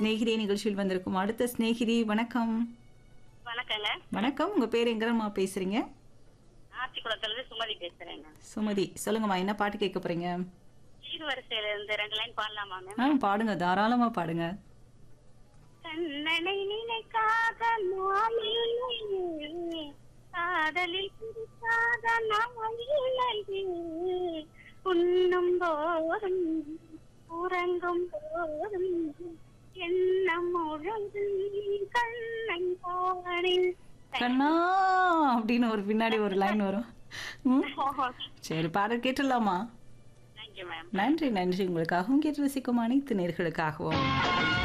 சிநேகிதி நிகழ்ச்சியில் வந்திருக்கும் அடுத்த சிநேகிதி வணக்கம் வணக்கங்க வணக்கம் உங்க பேர் எங்கம்மா பேசுறீங்க ஆத்திக்குளத்துல இருந்து சுமதி பேசுறேங்க சுமதி சொல்லுங்கம்மா என்ன பாட்டு கேட்க போறீங்க சீர்வரிசையில இருந்து ரெண்டு லைன் பாடலாமா மேம் ஆ பாடுங்க தாராளமா பாடுங்க கண்ணனை நினைக்காத நாளிலே காதலில் பிடிக்காத நாளிலே உண்ணும் போதும் உறங்கும் போதும் எண்ணம் முழுதும் கண்ணன் போனில் கண்ணா அப்படின்னு ஒரு பின்னாடி ஒரு லைன் வரும் ம், சரி பாடல் கேட்டுடலாமா தேங்க்யூ மேம் நன்றி நன்றி உங்களுக்காகவும் கேட்டு ரசிக்கும் அனைத்து நேர்களுக்காகவும்